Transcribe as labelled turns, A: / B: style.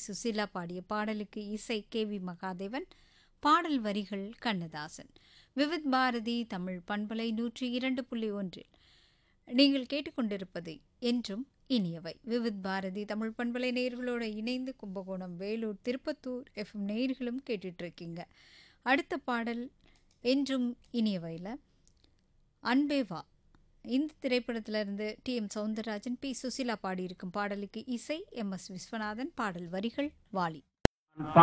A: சுசீலா பாடிய பாடலுக்கு இசை கே வி மகாதேவன் பாடல் வரிகள் கண்ணதாசன் விவித் பாரதி தமிழ் பண்பலை நூற்றி இரண்டு புள்ளி ஒன்றில் நீங்கள் கேட்டுக்கொண்டிருப்பது என்றும் இனியவை விவித் பாரதி தமிழ் பண்பலை நேயர்களோடு இணைந்து கும்பகோணம் வேலூர் திருப்பத்தூர் எஃப்எம் நேயர்களும் கேட்டுட்ருக்கீங்க அடுத்த பாடல் என்றும் இனியவையில் அன்பே வா இந்த திரைப்படத்திலிருந்து T M Soundararajan P Susheela பாடியிருக்கும் பாடலுக்கு இசை எம் எஸ் விஸ்வநாதன் பாடல் வரிகள் வாலி